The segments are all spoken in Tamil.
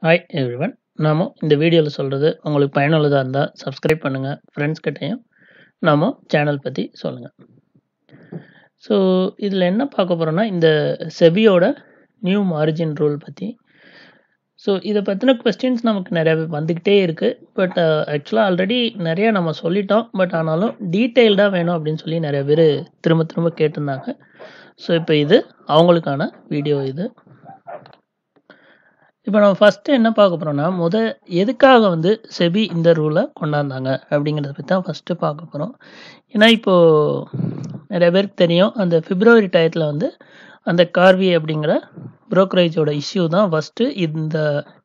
ஹாய் எவ்ரிவன் நாம இந்த வீடியோவில் சொல்கிறது உங்களுக்கு பயனுள்ளதாக இருந்தால் சப்ஸ்கிரைப் பண்ணுங்கள் ஃப்ரெண்ட்ஸ் கிட்டையும் நாம சேனல் பற்றி சொல்லுங்கள் ஸோ இதில் என்ன பார்க்க போகிறோன்னா இந்த செபியோட நியூ மார்ஜின் ரூல் பற்றி ஸோ இதை பற்றின கொஸ்டின்ஸ் நமக்கு நிறைய வந்துக்கிட்டே இருக்குது பட் ஆக்சுவலாக ஆல்ரெடி நிறையா நம்ம சொல்லிட்டோம் பட் ஆனாலும் டீட்டெயில்டாக வேணும் அப்படின்னு சொல்லி நிறைய பேர் திரும்ப திரும்ப கேட்டிருந்தாங்க ஸோ இப்போ இது அவங்களுக்கான வீடியோ இது இப்போ நம்ம ஃபஸ்ட்டு என்ன பார்க்க போகிறோம்னா முத எதுக்காக வந்து செபி இந்த ரூலை கொண்டாந்தாங்க அப்படிங்கிறத பற்றி தான் ஃபஸ்ட்டு பார்க்க போகிறோம் ஏன்னா இப்போது நிறைய பேருக்கு தெரியும் அந்த பிப்ரவரி டயத்தில் வந்து அந்த கார்வி அப்படிங்கிற புரோக்கரேஜோட இஷ்யூ தான் ஃபஸ்ட்டு இந்த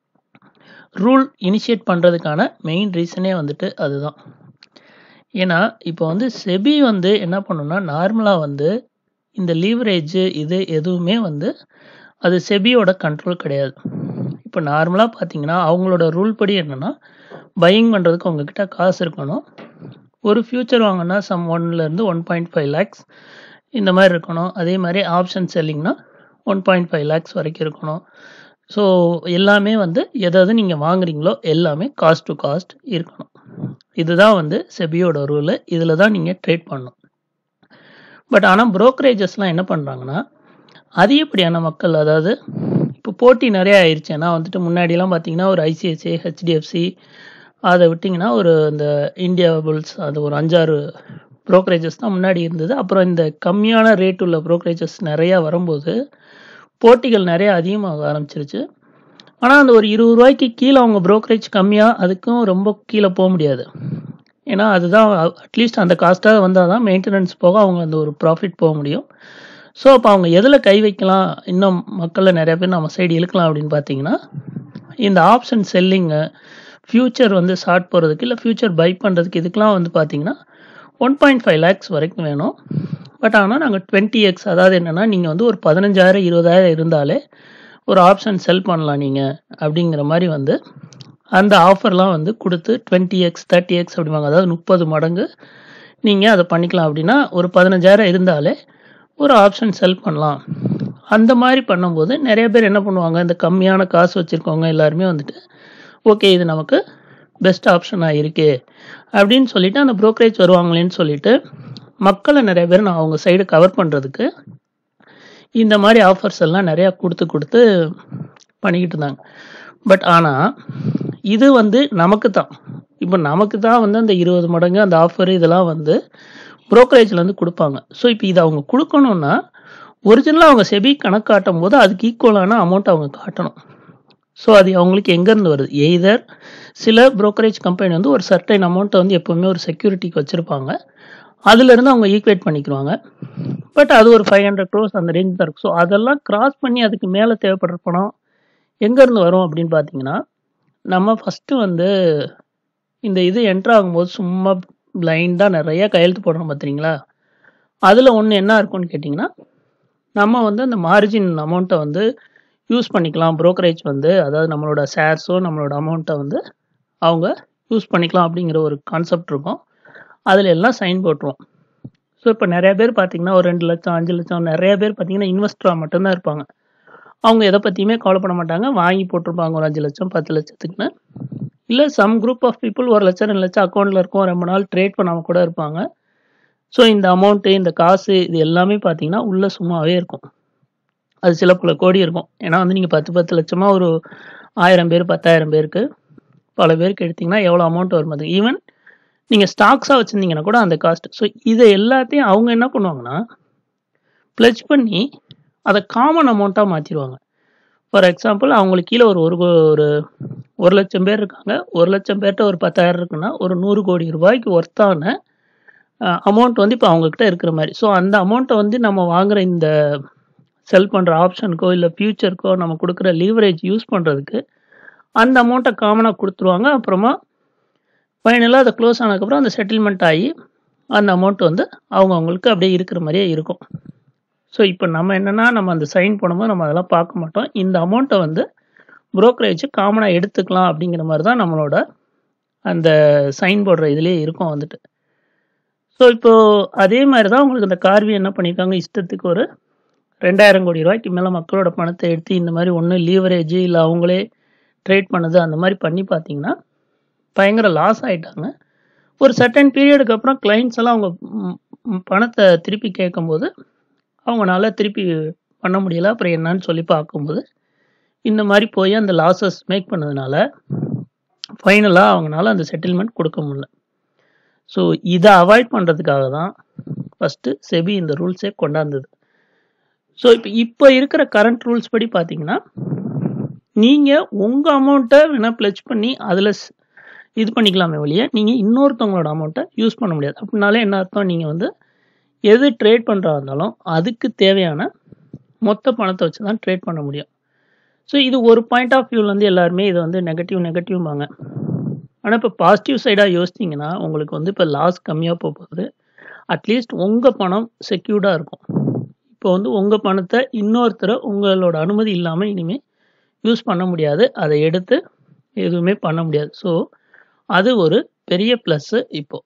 ரூல் இனிஷியேட் பண்ணுறதுக்கான மெயின் ரீசனே வந்துட்டு அதுதான் ஏன்னா இப்போ வந்து செபி வந்து என்ன பண்ணுன்னா நார்மலாக வந்து இந்த லீவரேஜ் இது எதுவுமே வந்து அது செபியோட கண்ட்ரோல் கிடையாது இப்போ நார்மலாக பார்த்தீங்கன்னா அவங்களோட ரூல் படி என்னென்னா பையிங் பண்ணுறதுக்கு உங்ககிட்ட காசு இருக்கணும் ஒரு ஃப்யூச்சர் வாங்கினா சம் ஒன்லேருந்து ஒன் பாயிண்ட் ஃபைவ் லேக்ஸ் இந்த மாதிரி இருக்கணும் அதே மாதிரி ஆப்ஷன் செல்லிங்னா ஒன் பாயிண்ட் ஃபைவ் லேக்ஸ் வரைக்கும் இருக்கணும் ஸோ எல்லாமே வந்து எதாவது நீங்கள் வாங்குறீங்களோ எல்லாமே காஸ்ட் டு காஸ்ட் இருக்கணும் இதுதான் வந்து செபியோட ரூலு இதில் தான் நீங்கள் ட்ரேட் பண்ணணும் பட் ஆனால் புரோக்கரேஜஸ்லாம் என்ன பண்ணுறாங்கன்னா அதிகப்படியான மக்கள் அதாவது இப்போ போட்டி நிறைய ஆயிடுச்சு ஏன்னா வந்துட்டு முன்னாடிலாம் பார்த்தீங்கன்னா ஒரு ஐசிஐசிஐ ஹெச்டிஎஃப்சி அதை விட்டிங்கன்னா ஒரு இந்த இந்தியா புல்ஸ் அது ஒரு அஞ்சாறு ப்ரோக்கரேஜஸ் தான் முன்னாடி இருந்தது அப்புறம் இந்த கம்மியான ரேட் உள்ள ப்ரோக்கரேஜஸ் நிறையா வரும்போது போட்டிகள் நிறைய அதிகமாக ஆரம்பிச்சிருச்சு ஆனால் அந்த ஒரு இருபது ரூபாய்க்கு கீழே அவங்க ப்ரோக்கரேஜ் கம்மியாக அதுக்கும் ரொம்ப கீழே போக முடியாது ஏன்னா அதுதான் அட்லீஸ்ட் அந்த காஸ்ட்டாக வந்தால் தான் மெயின்டெனன்ஸ் போக அவங்க அந்த ஒரு ப்ராஃபிட் போக முடியும் ஸோ அப்போ அவங்க எதில் கை வைக்கலாம் இன்னும் மக்களில் நிறைய பேர் நம்ம சைடு இழுக்கலாம் அப்படின்னு பார்த்தீங்கன்னா இந்த ஆப்ஷன் செல்லிங்கு ஃப்யூச்சர் வந்து ஷார்ட் போகிறதுக்கு இல்லை ஃப்யூச்சர் பை பண்ணுறதுக்கு இதுக்கெலாம் வந்து பார்த்தீங்கன்னா ஒன் பாயிண்ட் ஃபைவ் லேக்ஸ் வரைக்கும் வேணும் பட் ஆனால் நாங்கள் டுவெண்ட்டி எக்ஸ் அதாவது என்னென்னா நீங்கள் வந்து ஒரு பதினஞ்சாயிரம் இருபதாயிரம் இருந்தாலே ஒரு ஆப்ஷன் செல் பண்ணலாம் நீங்கள் அப்படிங்கிற மாதிரி வந்து அந்த ஆஃபர்லாம் வந்து கொடுத்து டுவெண்ட்டி எக்ஸ் தேர்ட்டி எக்ஸ் அப்படிம்பாங்க அதாவது முப்பது மடங்கு நீங்கள் அதை பண்ணிக்கலாம் அப்படின்னா ஒரு பதினஞ்சாயிரம் இருந்தாலே ஒரு ஆப்ஷன் செல் பண்ணலாம் அந்த மாதிரி பண்ணும்போது நிறைய பேர் என்ன பண்ணுவாங்க இந்த கம்மியான காசு வச்சுருக்கவங்க எல்லாருமே வந்துட்டு ஓகே இது நமக்கு பெஸ்ட் ஆப்ஷனாக இருக்கே அப்படின்னு சொல்லிட்டு அந்த ப்ரோக்கரேஜ் வருவாங்களேன்னு சொல்லிட்டு மக்களை நிறைய பேர் நான் அவங்க சைடு கவர் பண்ணுறதுக்கு இந்த மாதிரி ஆஃபர்ஸ் எல்லாம் நிறையா கொடுத்து கொடுத்து பண்ணிக்கிட்டு இருந்தாங்க பட் ஆனால் இது வந்து நமக்கு தான் இப்போ நமக்கு தான் வந்து அந்த இருபது மடங்கு அந்த ஆஃபர் இதெல்லாம் வந்து ப்ரோக்கரேஜ்லேருந்து கொடுப்பாங்க ஸோ இப்போ இதை அவங்க கொடுக்கணுன்னா ஒரிஜினலாக அவங்க செபி கணக்கு காட்டும் போது அதுக்கு ஈக்குவலான அமௌண்ட் அவங்க காட்டணும் ஸோ அது அவங்களுக்கு எங்கேருந்து வருது எய்தர் சில ப்ரோக்கரேஜ் கம்பெனி வந்து ஒரு சர்டைன் அமௌண்ட்டை வந்து எப்போவுமே ஒரு செக்யூரிட்டிக்கு வச்சுருப்பாங்க அதுலேருந்து அவங்க ஈக்குவேட் பண்ணிக்குவாங்க பட் அது ஒரு ஃபைவ் ஹண்ட்ரட் க்ரோஸ் அந்த ரேஞ்ச் தான் இருக்கும் ஸோ அதெல்லாம் கிராஸ் பண்ணி அதுக்கு மேலே தேவைப்படுற பணம் எங்கேருந்து வரும் அப்படின்னு பார்த்தீங்கன்னா நம்ம ஃபஸ்ட்டு வந்து இந்த இது என்ட்ரு ஆகும்போது சும்மா பிளைண்டாக நிறைய கையெழுத்து போடுறோம் பார்த்துறீங்களா அதில் ஒன்று என்ன இருக்கும்னு கேட்டிங்கன்னா நம்ம வந்து அந்த மார்ஜின் அமௌண்ட்டை வந்து யூஸ் பண்ணிக்கலாம் ப்ரோக்கரேஜ் வந்து அதாவது நம்மளோட ஷேர்ஸோ நம்மளோட அமௌண்ட்டை வந்து அவங்க யூஸ் பண்ணிக்கலாம் அப்படிங்கிற ஒரு கான்செப்ட் இருக்கும் அதில் எல்லாம் சைன் போட்டுருவோம் ஸோ இப்போ நிறைய பேர் பார்த்தீங்கன்னா ஒரு ரெண்டு லட்சம் அஞ்சு லட்சம் நிறைய பேர் பார்த்தீங்கன்னா இன்வெஸ்டராக மட்டும்தான் இருப்பாங்க அவங்க எதை பற்றியுமே கவலைப்பட மாட்டாங்க வாங்கி போட்டிருப்பாங்க ஒரு அஞ்சு லட்சம் பத்து லட்சத்துக்குன்னு இல்லை சம் குரூப் ஆஃப் பீப்புள் ஒரு லட்சம் ரெண்டு லட்சம் அக்கௌண்ட்டில் இருக்கும் ரொம்ப நாள் ட்ரேட் பண்ணாமல் கூட இருப்பாங்க ஸோ இந்த அமௌண்ட்டு இந்த காசு இது எல்லாமே பார்த்தீங்கன்னா உள்ளே சும்மாவே இருக்கும் அது சில பல கோடி இருக்கும் ஏன்னா வந்து நீங்கள் பத்து பத்து லட்சமாக ஒரு ஆயிரம் பேர் பத்தாயிரம் பேருக்கு பல பேருக்கு எடுத்திங்கன்னா எவ்வளோ அமௌண்ட் வரும் அது ஈவன் நீங்கள் ஸ்டாக்ஸாக வச்சுருந்தீங்கன்னா கூட அந்த காஸ்ட் ஸோ இதை எல்லாத்தையும் அவங்க என்ன பண்ணுவாங்கன்னா ப்ளச் பண்ணி அதை காமன் அமௌண்ட்டாக மாற்றிடுவாங்க ஃபார் எக்ஸாம்பிள் அவங்களுக்கு கீழே ஒரு ஒரு ஒரு ஒரு லட்சம் பேர் இருக்காங்க ஒரு லட்சம் பேர்கிட்ட ஒரு பத்தாயிரம் இருக்குன்னா ஒரு நூறு கோடி ரூபாய்க்கு ஒர்த்தான அமௌண்ட் வந்து இப்போ அவங்கக்கிட்ட இருக்கிற மாதிரி ஸோ அந்த அமௌண்ட்டை வந்து நம்ம வாங்குகிற இந்த செல் பண்ணுற ஆப்ஷனுக்கோ இல்லை ஃப்யூச்சருக்கோ நம்ம கொடுக்குற லீவரேஜ் யூஸ் பண்ணுறதுக்கு அந்த அமௌண்ட்டை காமனாக கொடுத்துருவாங்க அப்புறமா ஃபைனலாக அதை க்ளோஸ் ஆனதுக்கப்புறம் அந்த செட்டில்மெண்ட் ஆகி அந்த அமௌண்ட் வந்து அவங்க அவங்களுக்கு அப்படியே இருக்கிற மாதிரியே இருக்கும் ஸோ இப்போ நம்ம என்னென்னா நம்ம அந்த சைன் பண்ணும்போது நம்ம அதெல்லாம் பார்க்க மாட்டோம் இந்த அமௌண்ட்டை வந்து ப்ரோக்கரேஜ் காமனாக எடுத்துக்கலாம் அப்படிங்கிற மாதிரி தான் நம்மளோட அந்த சைன் போடுற இதுலேயே இருக்கும் வந்துட்டு ஸோ இப்போது அதே மாதிரி தான் உங்களுக்கு இந்த கார்வி என்ன பண்ணியிருக்காங்க இஷ்டத்துக்கு ஒரு ரெண்டாயிரம் கோடி ரூபாய்க்கு மேலே மக்களோட பணத்தை எடுத்து இந்த மாதிரி ஒன்று லீவரேஜ் இல்லை அவங்களே ட்ரேட் பண்ணது அந்த மாதிரி பண்ணி பார்த்தீங்கன்னா பயங்கர லாஸ் ஆயிட்டாங்க ஒரு சர்டன் பீரியடுக்கு அப்புறம் கிளைண்ட்ஸ் எல்லாம் அவங்க ம், ம், பணத்தை திருப்பி கேட்கும்போது அவங்களால திருப்பி பண்ண முடியல அப்புறம் என்னன்னு சொல்லி பார்க்கும்போது இந்த மாதிரி போய் அந்த லாஸஸ் மேக் பண்ணதுனால ஃபைனலாக அவங்களால அந்த செட்டில்மெண்ட் கொடுக்க முடியல ஸோ இதை அவாய்ட் பண்ணுறதுக்காக தான் ஃபஸ்ட்டு செபி இந்த ரூல்ஸே கொண்டாந்தது ஸோ இப்போ இப்போ இருக்கிற கரண்ட் ரூல்ஸ் படி பார்த்தீங்கன்னா நீங்கள் உங்கள் அமௌண்ட்டை வேணால் ப்ளெச் பண்ணி அதில் இது பண்ணிக்கலாமே வழிய நீங்கள் இன்னொருத்தவங்களோட அமௌண்ட்டை யூஸ் பண்ண முடியாது அப்படின்னாலே என்ன அர்த்தம் நீங்கள் வந்து எது ட்ரேட் பண்ணுறா இருந்தாலும் அதுக்கு தேவையான மொத்த பணத்தை வச்சு தான் ட்ரேட் பண்ண முடியும் ஸோ இது ஒரு பாயிண்ட் ஆஃப் வியூலேருந்து எல்லாருமே இது வந்து நெகட்டிவ் நெகட்டிவ்பாங்க ஆனால் இப்போ பாசிட்டிவ் சைடாக யோசிச்சிங்கன்னா உங்களுக்கு வந்து இப்போ லாஸ் கம்மியாக போக போகுது அட்லீஸ்ட் உங்கள் பணம் செக்யூர்டாக இருக்கும் இப்போ வந்து உங்கள் பணத்தை இன்னொருத்தரை உங்களோட அனுமதி இல்லாமல் இனிமேல் யூஸ் பண்ண முடியாது அதை எடுத்து எதுவுமே பண்ண முடியாது ஸோ அது ஒரு பெரிய ப்ளஸ்ஸு இப்போ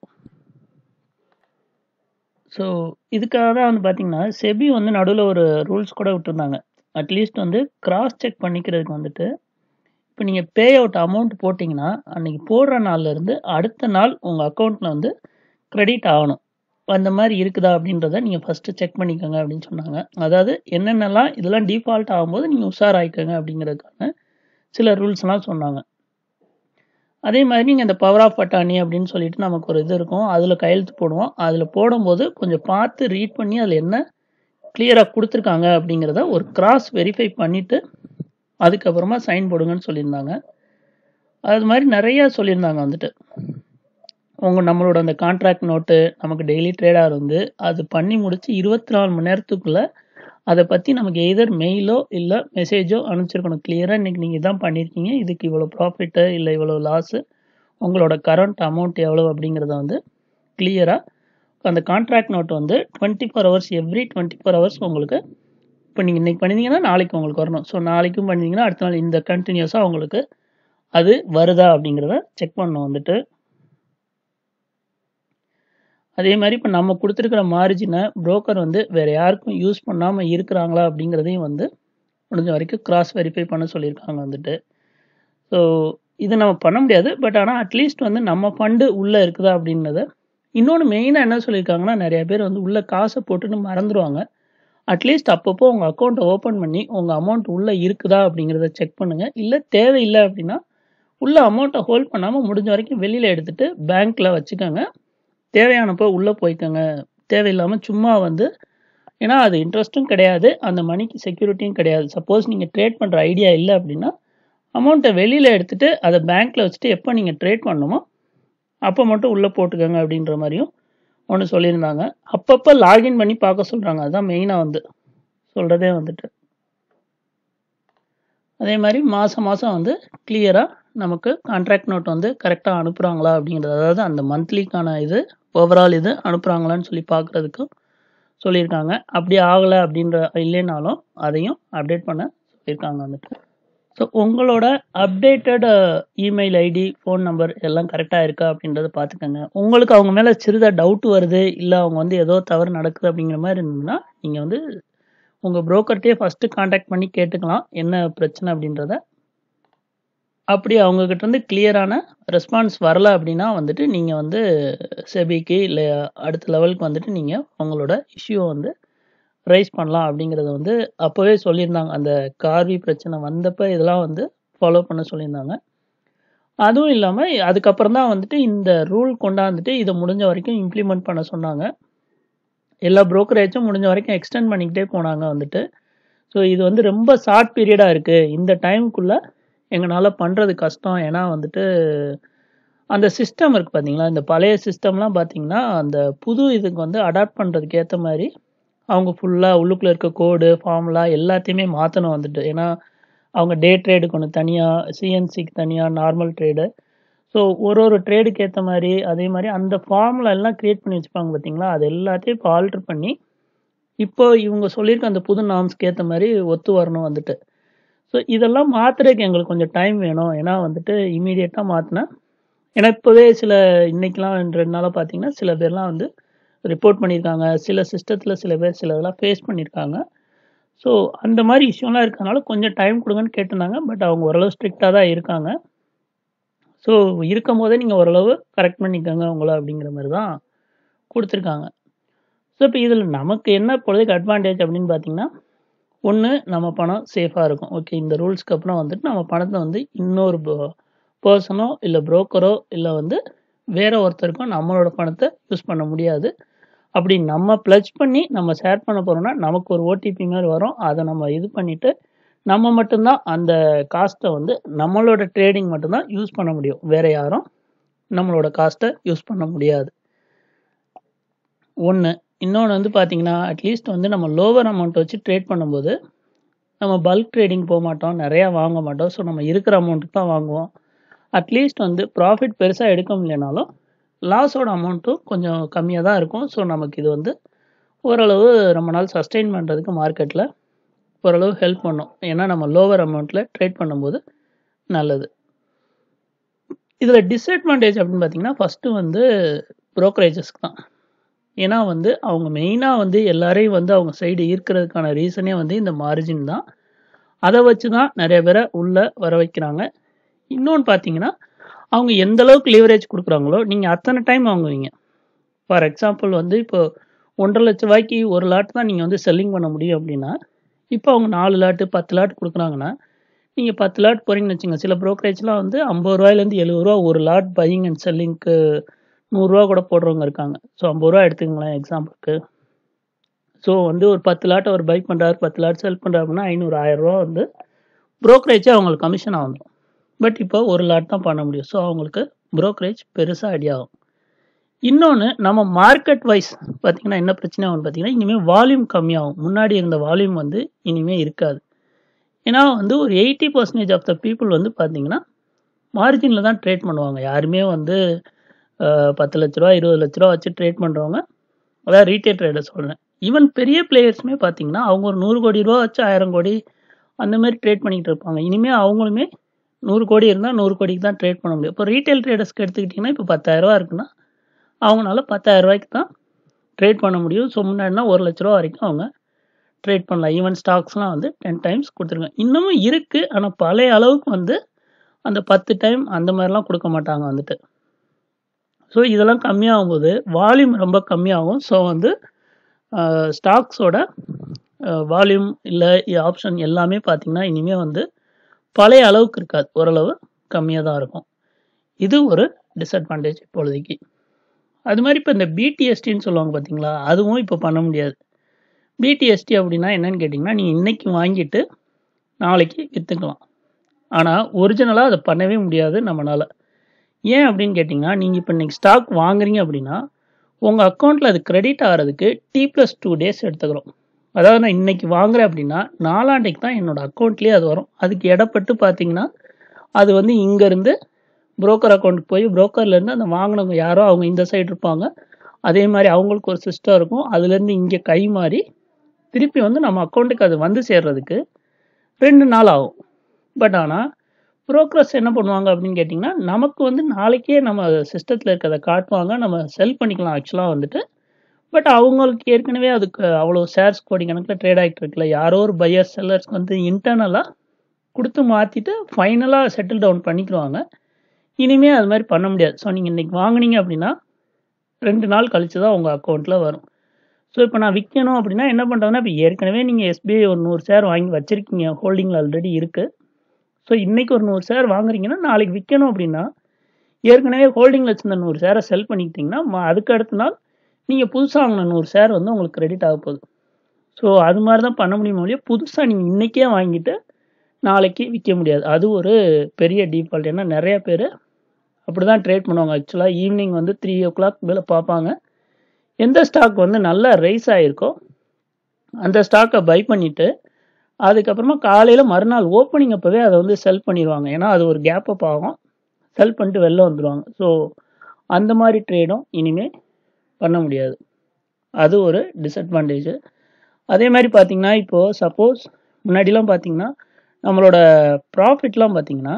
ஸோ இதுக்காக தான் வந்து பார்த்தீங்கன்னா செபி வந்து நடுவில் ஒரு ரூல்ஸ் கூட விட்டுருந்தாங்க அட்லீஸ்ட் வந்து கிராஸ் செக் பண்ணிக்கிறதுக்கு வந்துட்டு இப்போ நீங்கள் பே அவுட் அமௌண்ட் போட்டிங்கன்னா அன்னைக்கு போடுற நாள்ல இருந்து அடுத்த நாள் உங்கள் அக்கௌண்ட்டில் வந்து கிரெடிட் ஆகணும் அந்த மாதிரி இருக்குதா அப்படின்றத நீங்கள் ஃபஸ்ட்டு செக் பண்ணிக்கோங்க அப்படின்னு சொன்னாங்க அதாவது என்னென்னலாம் இதெல்லாம் டிஃபால்ட் ஆகும்போது நீங்கள் உஷாராயிக்கோங்க அப்படிங்கிறதுக்கான சில ரூல்ஸ்லாம் சொன்னாங்க அதே மாதிரி நீங்கள் இந்த பவர் ஆஃப் பட்டாணி அப்படின்னு சொல்லிட்டு நமக்கு ஒரு இது இருக்கும் அதில் கையெழுத்து போடுவோம் அதில் போடும்போது கொஞ்சம் பார்த்து ரீட் பண்ணி அதில் என்ன கிளியராக கொடுத்துருக்காங்க அப்படிங்கிறத ஒரு கிராஸ் வெரிஃபை பண்ணிவிட்டு அதுக்கப்புறமா சைன் போடுங்கன்னு சொல்லியிருந்தாங்க அது மாதிரி நிறைய சொல்லியிருந்தாங்க வந்துட்டு உங்கள் நம்மளோட அந்த கான்ட்ராக்ட் நோட்டு நமக்கு டெய்லி ட்ரேடாக வந்து அது பண்ணி முடிச்சு இருபத்தி நாலு மணி நேரத்துக்குள்ளே அதை பற்றி நமக்கு எதர் மெயிலோ இல்லை மெசேஜோ அனுப்பிச்சிருக்கணும் கிளியராக இன்றைக்கி நீங்கள் இதான் பண்ணியிருக்கீங்க இதுக்கு இவ்வளோ ப்ராஃபிட்டு இல்லை இவ்வளோ லாஸு உங்களோட கரண்ட் அமௌண்ட் எவ்வளோ அப்படிங்கிறத வந்து கிளியராக அந்த கான்ட்ராக்ட் நோட் வந்து twenty four hours every twenty four hours உங்களுக்கு இப்போ நீங்கள் இன்றைக்கி பண்ணிங்கன்னா நாளைக்கு உங்களுக்கு வரணும் ஸோ நாளைக்கும் பண்ணிங்கன்னா அடுத்த நாள் இந்த கண்டினியூஸாக உங்களுக்கு அது வருதா அப்படிங்கிறத செக் பண்ணணும் வந்துட்டு அதே மாதிரி இப்போ நம்ம கொடுத்துருக்கிற மார்ஜினை புரோக்கர் வந்து வேறு யாருக்கும் யூஸ் பண்ணாமல் இருக்கிறாங்களா அப்படிங்கிறதையும் வந்து முடிஞ்ச வரைக்கும் கிராஸ் வெரிஃபை பண்ண சொல்லியிருக்காங்க வந்துட்டு ஸோ இது நம்ம பண்ண முடியாது பட் ஆனால் அட்லீஸ்ட் வந்து நம்ம ஃபண்டு உள்ளே இருக்குதா அப்படின்றத இன்னொன்று மெயினாக என்ன சொல்லியிருக்காங்கன்னா நிறைய பேர் வந்து உள்ளே காசை போட்டுன்னு மறந்துடுவாங்க அட்லீஸ்ட் அப்பப்போ உங்கள் அக்கௌண்ட்டை ஓப்பன் பண்ணி உங்கள் அமௌண்ட் உள்ளே இருக்குதா அப்படிங்கிறத செக் பண்ணுங்கள் இல்லை தேவையில்லை அப்படின்னா உள்ள அமௌண்ட்டை ஹோல்ட் பண்ணாமல் முடிஞ்ச வரைக்கும் வெளியில் எடுத்துகிட்டு பேங்க்கில் வச்சுக்கோங்க தேவையானப்போ உள்ளே போய்க்கோங்க தேவையில்லாமல் சும்மா வந்து ஏன்னா அது இன்ட்ரெஸ்ட்டும் கிடையாது அந்த மணிக்கு செக்யூரிட்டியும் கிடையாது சப்போஸ் நீங்கள் ட்ரேட் பண்ணுற ஐடியா இல்லை அப்படின்னா அமௌண்ட்டை வெளியில் எடுத்துகிட்டு அதை பேங்க்கில் வச்சுட்டு எப்போ நீங்கள் ட்ரேட் பண்ணணுமோ அப்போ மட்டும் உள்ளே போட்டுக்கோங்க அப்படின்ற மாதிரியும் ஒன்று சொல்லியிருந்தாங்க அப்பப்போ லாகின் பண்ணி பார்க்க சொல்கிறாங்க அதுதான் மெயினாக வந்து சொல்கிறதே வந்துட்டு அதே மாதிரி மாதம் மாதம் வந்து கிளியராக நமக்கு கான்ட்ராக்ட் நோட் வந்து கரெக்டாக அனுப்புகிறாங்களா அப்படிங்கிறது அதாவது அந்த மந்த்லிக்கான இது ஓவரால் இது அனுப்புகிறாங்களான்னு சொல்லி பார்க்குறதுக்கும் சொல்லியிருக்காங்க அப்படி ஆகலை அப்படின்ற இல்லைனாலும் அதையும் அப்டேட் பண்ண சொல்லியிருக்காங்க வந்துட்டு ஸோ உங்களோட updated email ID phone number எல்லாம் கரெக்டாக இருக்கா அப்படின்றத பார்த்துக்கோங்க உங்களுக்கு அவங்க மேலே சிறிதாக டவுட் வருது இல்லை அவங்க வந்து ஏதோ தவறு நடக்குது அப்படிங்கிற மாதிரி இருந்ததுன்னா நீங்கள் வந்து உங்கள் ப்ரோக்கர்கிட்டே ஃபஸ்ட்டு காண்டாக்ட் பண்ணி கேட்டுக்கலாம் என்ன பிரச்சனை அப்படின்றத அப்படி அவங்கக்கிட்ட இருந்து கிளியரான ரெஸ்பான்ஸ் வரல அப்படின்னா வந்துட்டு நீங்கள் வந்து செபிக்கு இல்லை அடுத்த லெவலுக்கு வந்துட்டு நீங்கள் உங்களோட இஷ்யூவை வந்து ரைஸ் பண்ணலாம் அப்படிங்கிறத வந்து அப்போவே சொல்லியிருந்தாங்க அந்த கார்வி பிரச்சனை வந்தப்போ இதெல்லாம் வந்து ஃபாலோ பண்ண சொல்லியிருந்தாங்க அதுவும் இல்லாமல் அதுக்கப்புறம் தான் வந்துட்டு இந்த ரூல் கொண்டாந்துட்டு இதை முடிஞ்ச வரைக்கும் இம்ப்ளிமெண்ட் பண்ண சொன்னாங்க எல்லா ப்ரோக்கரேஜும் முடிஞ்ச வரைக்கும் எக்ஸ்டெண்ட் பண்ணிக்கிட்டே போனாங்க வந்துட்டு ஸோ இது வந்து ரொம்ப ஷார்ட் பீரியடாக இருக்குது இந்த டைமுக்குள்ளே எங்களால் பண்ணுறது கஷ்டம் ஏன்னா வந்துட்டு அந்த சிஸ்டம் இருக்குது பார்த்தீங்களா இந்த பழைய சிஸ்டம்லாம் பார்த்தீங்கன்னா அந்த புது இதுக்கு வந்து அடாப்ட் பண்ணுறதுக்கு ஏற்ற மாதிரி அவங்க ஃபுல்லாக உள்ளுக்குள்ளே இருக்க கோடு ஃபார்முலா எல்லாத்தையுமே மாற்றணும் வந்துட்டு ஏன்னா அவங்க டே ட்ரேடுக்கு ஒன்று தனியாக சிஎன்சிக்கு தனியாக நார்மல் ட்ரேடு ஸோ ஒரு ஒரு ட்ரேடுக்கு ஏற்ற மாதிரி அதே மாதிரி அந்த ஃபார்முலா எல்லாம் க்ரியேட் பண்ணி வச்சுப்பாங்க பார்த்தீங்களா அது எல்லாத்தையும் இப்போ ஆல்ட்ரு பண்ணி இப்போ இவங்க சொல்லியிருக்க அந்த புது நாம்ஸ்க்கு ஏற்ற மாதிரி ஒத்து வரணும் வந்துட்டு ஸோ இதெல்லாம் மாற்றுறதுக்கு எங்களுக்கு கொஞ்சம் டைம் வேணும் ஏன்னா வந்துட்டு இமீடியட்டாக மாற்றினா ஏன்னா இப்போவே சில இன்னைக்கெலாம் ரெண்டு நாளாக பார்த்தீங்கன்னா சில பேர்லாம் வந்து ரிப்போர்ட் பண்ணியிருக்காங்க சில சிஸ்டத்தில் சில பேர் சில இதெல்லாம் ஃபேஸ் பண்ணியிருக்காங்க ஸோ அந்த மாதிரி இஷ்யூலாம் இருக்கிறதுனால கொஞ்சம் டைம் கொடுங்கன்னு கேட்டிருந்தாங்க பட் அவங்க ஓரளவு ஸ்ட்ரிக்டாக தான் இருக்காங்க ஸோ இருக்கும் போதே நீங்கள் ஓரளவு கரெக்ட் பண்ணிக்கோங்க உங்களை அப்படிங்கிற மாதிரி தான் கொடுத்துருக்காங்க ஸோ இப்போ இதில் நமக்கு என்ன பொழுதுக்கு அட்வான்டேஜ் அப்படின்னு பார்த்தீங்கன்னா ஒன்று நம்ம பணம் சேஃபாக இருக்கும் ஓகே இந்த ரூல்ஸ்க்கு அப்புறம் வந்துட்டு நம்ம பணத்தை வந்து இன்னொரு பர்சனோ இல்லை புரோக்கரோ இல்லை வந்து வேற ஒருத்தருக்கும் நம்மளோட பணத்தை யூஸ் பண்ண முடியாது அப்படி நம்ம ப்ளச் பண்ணி நம்ம ஷேர் பண்ண போகிறோம்னா நமக்கு ஒரு ஓடிபி மாதிரி வரும் அதை நம்ம இது பண்ணிவிட்டு நம்ம மட்டும்தான் அந்த காஸ்ட்டை வந்து நம்மளோட ட்ரேடிங் மட்டும்தான் யூஸ் பண்ண முடியும் வேற யாரும் நம்மளோட காஸ்ட்டை யூஸ் பண்ண முடியாது ஒன்று இன்னொன்று வந்து பார்த்தீங்கன்னா அட்லீஸ்ட் வந்து நம்ம லோவர் அமௌண்ட் வச்சு ட்ரேட் பண்ணும்போது நம்ம பல்க் ட்ரேடிங் போக மாட்டோம் நிறையா வாங்க மாட்டோம் ஸோ நம்ம இருக்கிற அமௌண்ட்டுக்கு தான் வாங்குவோம் அட்லீஸ்ட் வந்து ப்ராஃபிட் பெருசாக எடுக்க முடியலனாலும் லாஸோட அமௌண்ட்டும் கொஞ்சம் கம்மியாக தான் இருக்கும் ஸோ நமக்கு இது வந்து ஓரளவு ரொம்ப நாள் சஸ்டெயின் பண்ணுறதுக்கு மார்க்கெட்டில் ஓரளவு ஹெல்ப் பண்ணும் ஏன்னா நம்ம லோவர் அமௌண்ட்டில் ட்ரேட் பண்ணும்போது நல்லது இதில் டிஸ்அட்வான்டேஜ் அப்படின்னு பார்த்தீங்கன்னா ஃபஸ்ட்டு வந்து ப்ரோக்கரேஜஸ்க்கு தான் ஏன்னா வந்து அவங்க மெயினாக வந்து எல்லாரையும் வந்து அவங்க சைடு ஈர்க்கிறதுக்கான ரீசனே வந்து இந்த மார்ஜின் தான் அதை வச்சு தான் நிறைய பேரை உள்ளே வர வைக்கிறாங்க இன்னொன்று பார்த்தீங்கன்னா அவங்க எந்த அளவுக்கு லீவரேஜ் கொடுக்குறாங்களோ நீங்கள் அத்தனை டைம் வாங்குவீங்க ஃபார் எக்ஸாம்பிள் வந்து இப்போ ஒன்றரை லட்ச ரூபாய்க்கு ஒரு லாட் தான் நீங்கள் வந்து செல்லிங் பண்ண முடியும் அப்படின்னா இப்போ அவங்க நாலு லாட்டு பத்து லாட் கொடுக்குறாங்கன்னா நீங்கள் பத்து லாட் போகிறீங்கன்னு வச்சுங்க சில ப்ரோக்கரேஜ்லாம் வந்து ஐம்பது ரூபாயிலேருந்து எழுபது ரூபா ஒரு லாட் பையிங் அண்ட் செல்லிங்க்கு நூறுரூவா கூட போடுறவங்க இருக்காங்க ஸோ ஐம்பது ரூபா எடுத்துங்களேன் எக்ஸாம்பிளுக்கு ஸோ வந்து ஒரு பத்து லாட் அவர் பை பண்ணுறாரு பத்து லாட் செல் பண்ணுறாருன்னா ஐநூறு ஆயிரரூவா வந்து ப்ரோக்கரேஜே அவங்களுக்கு கமிஷன் ஆகும் பட் இப்போ ஒரு லாட் தான் பண்ண முடியும் ஸோ அவங்களுக்கு ப்ரோக்கரேஜ் பெருசாக அடி ஆகும் இன்னொன்று நம்ம மார்க்கெட் வைஸ் பார்த்தீங்கன்னா என்ன பிரச்சனை ஆகும் பார்த்தீங்கன்னா இனிமேல் வால்யூம் கம்மியாகும் முன்னாடி இருந்த வால்யூம் வந்து இனிமேல் இருக்காது ஏன்னா வந்து ஒரு eighty percentage of the people வந்து பார்த்தீங்கன்னா மார்ஜினில் தான் ட்ரேட் பண்ணுவாங்க யாருமே வந்து பத்து லட்ச ரூபா இருபது லட்ச ரூபா வச்சு ட்ரேட் பண்ணுறவங்க அதாவது ரீட்டைல் ட்ரேடர் சொல்கிறேன் ஈவன் பெரிய பிளேயர்ஸுமே பார்த்தீங்கன்னா அவங்க ஒரு நூறு கோடி ரூபா வச்சு ஆயிரம் கோடி அந்த மாதிரி ட்ரேட் பண்ணிக்கிட்டு இருப்பாங்க இனிமேல் அவங்களுமே நூறு கோடி இருந்தால் நூறு கோடிக்கு தான் ட்ரேட் பண்ண முடியும் இப்போ ரீட்டைல் ட்ரேடர்ஸ்க்கு எடுத்துக்கிட்டிங்கன்னா இப்போ பத்தாயிரரூவா இருக்குன்னா அவங்களால பத்தாயிரம் ரூபாய்க்கு தான் ட்ரேட் பண்ண முடியும் ஸோ முன்னாடினா ஒரு லட்ச ரூபா வரைக்கும் அவங்க ட்ரேட் பண்ணலாம் ஈவன் ஸ்டாக்ஸ்லாம் வந்து டென் டைம்ஸ் கொடுத்துருக்காங்க இன்னமும் இருக்குது ஆனால் பழைய அளவுக்கு வந்து அந்த பத்து டைம் அந்த மாதிரிலாம் கொடுக்க மாட்டாங்க வந்துட்டு ஸோ இதெல்லாம் கம்மியாகும் போது வால்யூம் ரொம்ப கம்மியாகும் ஸோ வந்து ஸ்டாக்ஸோட வால்யூம் இல்லை ஆப்ஷன் எல்லாமே பார்த்திங்கன்னா இனிமேல் வந்து பழைய அளவுக்கு இருக்காது ஓரளவு கம்மியாக தான் இருக்கும் இது ஒரு டிஸ்அட்வான்டேஜ் இப்பொழுதைக்கு அது மாதிரி இப்போ இந்த பிடிஎஸ்டின்னு சொல்லுவாங்க பார்த்தீங்களா அதுவும் இப்போ பண்ண முடியாது பிடிஎஸ்டி அப்படின்னா என்னன்னு கேட்டிங்கன்னா நீங்கள் இன்றைக்கி வாங்கிட்டு நாளைக்கு விற்றுக்கலாம் ஆனால் ஒரிஜினலாக அதை பண்ணவே முடியாது நம்மளால் ஏன் அப்படின்னு கேட்டிங்கன்னா நீங்கள் இப்போ இன்றைக்கி ஸ்டாக் வாங்குறீங்க அப்படின்னா உங்கள் அக்கௌண்ட்டில் அது கிரெடிட் ஆகிறதுக்கு டி ப்ளஸ் டூ டேஸ் எடுத்துக்கிறோம் அதாவது நான் இன்றைக்கி வாங்குறேன் அப்படின்னா நாலாண்டைக்கு தான் என்னோடய அக்கௌண்ட்லேயே அது வரும் அதுக்கு இடப்பட்டு பார்த்தீங்கன்னா அது வந்து இங்கேருந்து புரோக்கர் அக்கௌண்ட்டுக்கு போய் புரோக்கர்லேருந்து அந்த வாங்கினவங்க யாரோ அவங்க இந்த சைடு இருப்பாங்க அதே மாதிரி அவங்களுக்கு ஒரு சிஸ்டம் இருக்கும் அதுலேருந்து இங்கே கை மாறி திருப்பி வந்து நம்ம அக்கௌண்ட்டுக்கு அது வந்து சேர்றதுக்கு ரெண்டு நாள் ஆகும் பட் ஆனால் புரோக்கர்ஸ் என்ன பண்ணுவாங்க அப்படின்னு கேட்டிங்கன்னா நமக்கு வந்து நாளைக்கே நம்ம சிஸ்டத்தில் இருக்கிறத காட்டுவாங்க நம்ம செல் பண்ணிக்கலாம் ஆக்சுவலாக வந்துட்டு பட் அவங்களுக்கு ஏற்கனவே அதுக்கு அவ்வளோ ஷேர்ஸ் கோடி கணக்கில் ட்ரேட் ஆகிட்டு இருக்குல்ல யாரோ ஒரு பையர்ஸ் செல்லர்ஸ்க்கு வந்து இன்டர்னலாக கொடுத்து மாற்றிட்டு ஃபைனலாக செட்டில் டவுன் பண்ணிக்கிடுவாங்க இனிமேல் அது மாதிரி பண்ண முடியாது ஸோ நீங்கள் இன்றைக்கி வாங்கினீங்க அப்படின்னா ரெண்டு நாள் கழித்து தான் உங்கள் அக்கௌண்ட்டில் வரும் ஸோ இப்போ நான் விற்கணும் அப்படின்னா என்ன பண்ணுறதுன்னா இப்போ ஏற்கனவே நீங்கள் எஸ்பிஐ ஒரு நூறு ஷேர் வாங்கி வச்சுருக்கீங்க ஹோல்டிங்கில் ஆல்ரெடி இருக்குது ஸோ இன்றைக்கி ஒரு நூறு ஷேர் வாங்குறீங்கன்னா நாளைக்கு விற்கணும் அப்படின்னா ஏற்கனவே ஹோல்டிங்கில் வச்சிருந்த நூறு ஷேரை செல் பண்ணிக்கிட்டிங்கன்னா அதுக்கு அடுத்த நாள் நீங்கள் புதுசாக வாங்கின நூறு ஷேர் வந்து உங்களுக்கு கிரெடிட் ஆக போகுது ஸோ அது மாதிரி தான் பண்ண முடியுமோ இல்லையா புதுசாக நீங்கள் இன்றைக்கே வாங்கிட்டு நாளைக்கு விற்க முடியாது அது ஒரு பெரிய டீஃபால்ட் ஏன்னா நிறைய பேர் அப்படி தான் ட்ரேட் பண்ணுவாங்க ஆக்சுவலாக ஈவினிங் வந்து த்ரீ ஓ கிளாக் மேலே பார்ப்பாங்க எந்த ஸ்டாக் வந்து நல்லா ரைஸ் ஆகிருக்கோ அந்த ஸ்டாக்கை பை பண்ணிவிட்டு அதுக்கப்புறமா காலையில் மறுநாள் ஓப்பனிங் அப்போவே அதை வந்து செல் பண்ணிடுவாங்க ஏன்னா அது ஒரு கேப் அப் ஆகும் செல் பண்ணிட்டு வெளில வந்துடுவாங்க ஸோ அந்த மாதிரி ட்ரேடும் இனிமேல் பண்ண முடியாது அது ஒரு டிஸ்அட்வான்டேஜ் அதே மாதிரி பார்த்தீங்கன்னா இப்போது சப்போஸ் முன்னாடிலாம் பார்த்தீங்கன்னா நம்மளோட ப்ராஃபிட்லாம் பார்த்தீங்கன்னா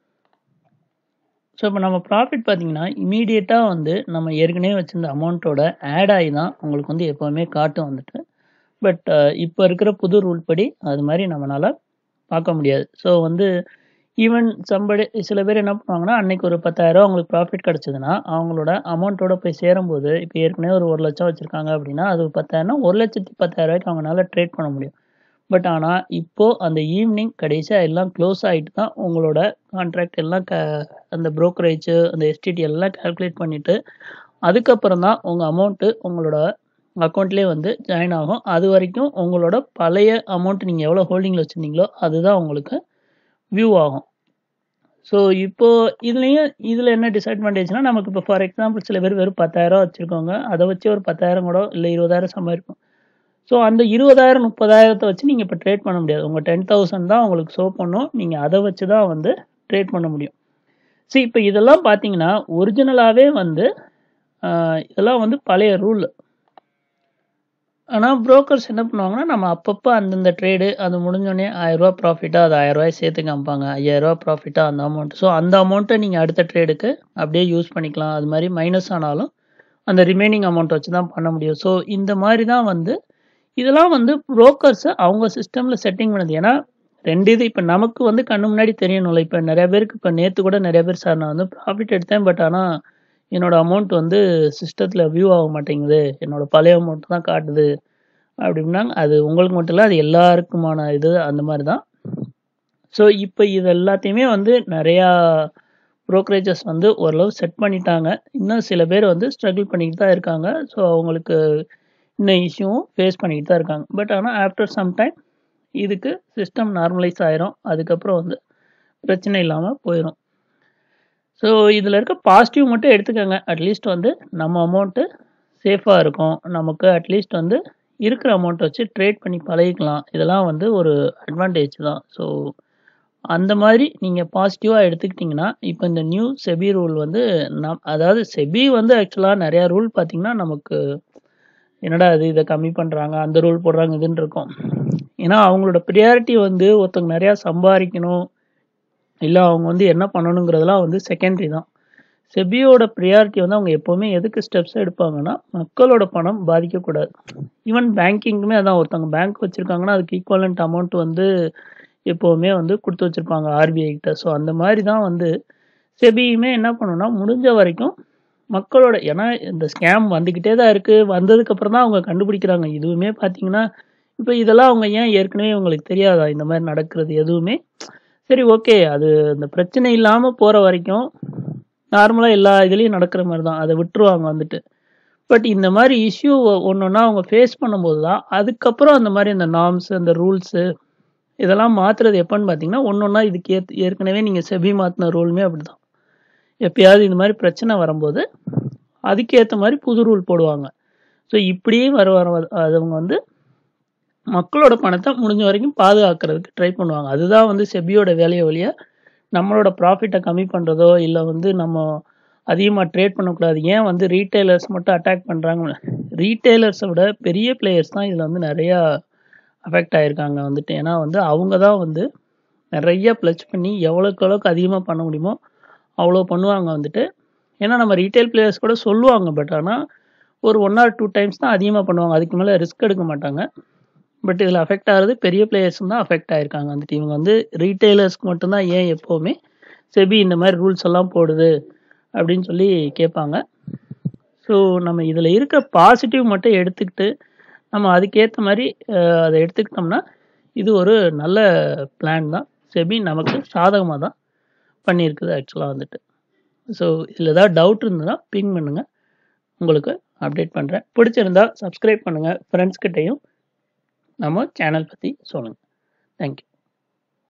ஸோ இப்போ நம்ம ப்ராஃபிட் பார்த்தீங்கன்னா இமீடியட்டாக வந்து நம்ம ஏற்கனவே வச்சுருந்த அமௌண்ட்டோட ஆட் ஆகி தான் உங்களுக்கு வந்து எப்போவுமே காட்டும் வந்துட்டு பட் இப்போ இருக்கிற புது ரூல் படி அது மாதிரி நம்மளால பார்க்க முடியாது ஸோ வந்து ஈவன் சம்படி சில பேர் என்ன பண்ணுவாங்கன்னா அன்னைக்கு ஒரு பத்தாயிரம் அவங்களுக்கு ப்ராஃபிட் கிடச்சதுன்னா அவங்களோட அமௌண்ட்டோட போய் சேரும்போது இப்போ ஏற்கனவே ஒரு ஒரு லட்சம் வச்சுருக்காங்க அப்படின்னா அது பத்தாயிரம் ஒரு லட்சத்தி பத்தாயிரம் ரூபாய்க்கு அவங்களால ட்ரேட் பண்ண முடியும் பட் ஆனால் இப்போது அந்த ஈவினிங் கடைசியாக எல்லாம் க்ளோஸ் ஆகிட்டு தான் உங்களோட கான்ட்ராக்ட் எல்லாம் க அந்த ப்ரோக்கரேஜ் அந்த எஸ்டிடி எல்லாம் கால்குலேட் பண்ணிவிட்டு அதுக்கப்புறம் தான் உங்கள் அமௌண்ட்டு உங்களோட அக்கௌண்ட்லேயே வந்து ஜாயின் ஆகும் அது வரைக்கும் உங்களோட பழைய அமௌண்ட் நீங்கள் எவ்வளோ ஹோல்டிங்கில் வச்சுருந்தீங்களோ அதுதான் உங்களுக்கு வியூ ஆகும் ஸோ இப்போது இதுலேயும் இதில் என்ன டிஸ்அட்வான்டேஜ்னால் நமக்கு இப்போ ஃபார் எக்ஸாம்பிள் சில பேர் வெறும் பத்தாயிரம் வச்சுருக்கோங்க அதை வச்சு ஒரு பத்தாயிரம் கூட இல்லை இருபதாயிரம் சம்பாதிக்கும் ஸோ அந்த இருபதாயிரம் முப்பதாயிரத்தை வச்சு நீங்கள் இப்போ ட்ரேட் பண்ண முடியாது உங்கள் டென் தௌசண்ட் தான் உங்களுக்கு ஷோ பண்ணும் நீங்கள் அதை வச்சு தான் வந்து ட்ரேட் பண்ண முடியும் சரி இப்போ இதெல்லாம் பார்த்தீங்கன்னா ஒரிஜினலாகவே வந்து இதெல்லாம் வந்து பழைய ரூல் ஆனால் புரோக்கர்ஸ் என்ன பண்ணுவாங்கன்னா நம்ம அப்பப்போ அந்தந்த ட்ரேடு அது முடிஞ்சோடனே ஆயிரரூபா ப்ராஃபிட்டாக அது ஆயிரரூபாய் சேர்த்து காமிப்பாங்க ஐயாயிரரூபா ப்ராஃபிட்டாக அந்த அமௌண்ட் ஸோ அந்த அமௌண்ட்டை நீங்கள் அடுத்த ட்ரேடுக்கு அப்படியே யூஸ் பண்ணிக்கலாம் அது மாதிரி மைனஸ் ஆனாலும் அந்த ரிமைனிங் அமௌண்ட் வச்சு தான் பண்ண முடியும் ஸோ இந்த மாதிரி தான் வந்து இதெல்லாம் வந்து புரோக்கர்ஸை அவங்க சிஸ்டமில் செட்டிங் பண்ணுது ஏன்னா ரெண்டு இது இப்போ நமக்கு வந்து கண்ணு முன்னாடி தெரியணும்ல இப்போ நிறைய பேருக்கு இப்போ நேற்று கூட நிறைய பேர் சார் நான் வந்து ப்ராஃபிட் எடுத்தேன் பட் ஆனால் என்னோட அமௌண்ட் வந்து சிஸ்டத்தில் வியூ ஆக மாட்டேங்குது என்னோட பழைய அமௌண்ட் தான் காட்டுது அப்படின்னாங்க அது உங்களுக்கு மட்டும் இல்லை அது எல்லாருக்குமான இது அந்த மாதிரி தான் ஸோ இப்போ இது எல்லாத்தையுமே வந்து நிறையா ப்ரோக்கரேஜஸ் வந்து ஓரளவு செட் பண்ணிட்டாங்க இன்னும் சில பேர் வந்து ஸ்ட்ரகிள் பண்ணிக்கிட்டு தான் இருக்காங்க ஸோ அவங்களுக்கு இன்னும் இஷ்யூவும் ஃபேஸ் பண்ணிக்கிட்டு தான் இருக்காங்க பட் ஆனால் ஆஃப்டர் சம் டைம் இதுக்கு சிஸ்டம் நார்மலைஸ் ஆயிரும் அதுக்கப்புறம் வந்து பிரச்சனை இல்லாமல் போயிடும் ஸோ இதில் இருக்க பாசிட்டிவ் மட்டும் எடுத்துக்கோங்க அட்லீஸ்ட் வந்து நம்ம அமௌண்ட்டு சேஃபாக இருக்கும் நமக்கு அட்லீஸ்ட் வந்து இருக்கிற அமௌண்ட் வச்சு ட்ரேட் பண்ணி பழகிக்கலாம் இதெல்லாம் வந்து ஒரு அட்வான்டேஜ் தான் ஸோ அந்த மாதிரி நீங்கள் பாசிட்டிவாக எடுத்துக்கிட்டிங்கன்னா இப்போ இந்த நியூ செபி ரூல் வந்து நம் அதாவது செபி வந்து ஆக்சுவலாக நிறையா ரூல் பார்த்திங்கன்னா நமக்கு என்னடா அது இதை கம்மி பண்ணுறாங்க அந்த ரூல் போடுறாங்க இதுன்னு இருக்கும் ஏன்னா அவங்களோட ப்ரியாரிட்டி வந்து ஒருத்தவங்க நிறையா சம்பாதிக்கணும் இல்லை அவங்க வந்து என்ன பண்ணணுங்கிறதெல்லாம் வந்து செகண்டரி தான் செபியோட ப்ரியாரிட்டி வந்து அவங்க எப்போவுமே எதுக்கு ஸ்டெப்ஸ் எடுப்பாங்கன்னா மக்களோட பணம் பாதிக்கக்கூடாது ஈவன் பேங்கிங்குமே அதான் ஒருத்தவங்க பேங்க் வச்சுருக்காங்கன்னா அதுக்கு ஈக்குவலண்ட் அமௌண்ட் வந்து எப்போவுமே வந்து கொடுத்து வச்சுருப்பாங்க ஆர்பிஐ கிட்ட ஸோ அந்த மாதிரி தான் வந்து செபியுமே என்ன பண்ணுன்னா முடிஞ்ச வரைக்கும் மக்களோட ஏன்னா இந்த ஸ்கேம் வந்துக்கிட்டே தான் இருக்குது வந்ததுக்கப்புறம் தான் அவங்க கண்டுபிடிக்கிறாங்க இதுவுமே பார்த்தீங்கன்னா இப்போ இதெல்லாம் அவங்க ஏன் ஏற்கனவே உங்களுக்கு தெரியாதா இந்த மாதிரி நடக்கிறது எதுவுமே சரி ஓகே அது அந்த பிரச்சனை இல்லாமல் போகிற வரைக்கும் நார்மலாக எல்லா இதுலேயும் நடக்கிற மாதிரி தான் அதை விட்டுருவாங்க வந்துட்டு பட் இந்த மாதிரி இஷ்யூ ஒன்று ஒன்றா அவங்க ஃபேஸ் பண்ணும்போது தான் அதுக்கப்புறம் அந்த மாதிரி அந்த நார்ம்ஸ் அந்த ரூல்ஸு இதெல்லாம் மாற்றுறது எப்போன்னு பார்த்தீங்கன்னா ஒன்று ஒன்றா இதுக்கு ஏத் ஏற்கனவே நீங்கள் செபி மாற்றின ரூலுமே அப்படி தான் எப்பயாவது இந்த மாதிரி பிரச்சனை வரும்போது அதுக்கேற்ற மாதிரி புது ரூல் போடுவாங்க ஸோ இப்படியே வர வர அவங்க வந்து மக்களோட பணத்தை முடிஞ்ச வரைக்கும் பாதுகாக்கிறதுக்கு ட்ரை பண்ணுவாங்க அதுதான் வந்து செபியோட வேலையை வழியாக நம்மளோட ப்ராஃபிட்டை கம்மி பண்ணுறதோ இல்லை வந்து நம்ம அதிகமாக ட்ரேட் பண்ணக்கூடாது ஏன் வந்து ரீட்டைலர்ஸ் மட்டும் அட்டாக் பண்ணுறாங்க ரீட்டைலர்ஸை விட பெரிய பிளேயர்ஸ் தான் இதில் வந்து நிறையா அஃபெக்ட் ஆகிருக்காங்க வந்துட்டு ஏன்னா வந்து அவங்க தான் வந்து நிறைய ப்ளச் பண்ணி எவ்வளோக்கு எவ்வளோக்கு அதிகமாக பண்ண முடியுமோ அவ்வளோ பண்ணுவாங்க வந்துட்டு ஏன்னா நம்ம ரீட்டைல் பிளேயர்ஸ் கூட சொல்லுவாங்க பட் ஆனால் ஒரு ஒன் ஆர் டூ டைம்ஸ் தான் அதிகமாக பண்ணுவாங்க அதுக்கு மேலே ரிஸ்க் எடுக்க மாட்டாங்க பட் இதில் அஃபெக்ட் ஆகிறது பெரிய பிளேயர்ஸும் தான் அஃபெக்ட் ஆகிருக்காங்க வந்துட்டு இவங்க வந்து ரீட்டைலர்ஸ்க்கு மட்டும்தான் ஏன் எப்போவுமே செபி இந்த மாதிரி ரூல்ஸ் எல்லாம் போடுது அப்படின்னு சொல்லி கேட்பாங்க ஸோ நம்ம இதில் இருக்க பாசிட்டிவ் மட்டும் எடுத்துக்கிட்டு நம்ம அதுக்கேற்ற மாதிரி அதை எடுத்துக்கிட்டோம்னா இது ஒரு நல்ல பிளான் தான் செபி நமக்கு சாதகமாக தான் பண்ணியிருக்குது ஆக்சுவலாக வந்துட்டு ஸோ இதில் ஏதாவது டவுட் இருந்ததுன்னா பிங் பண்ணுங்கள் உங்களுக்கு அப்டேட் பண்ணுறேன் பிடிச்சிருந்தா சப்ஸ்கிரைப் பண்ணுங்கள் ஃப்ரெண்ட்ஸ்கிட்டையும் நம்ம சேனல் பற்றி சொல்லுங்கள் தேங்க்யூ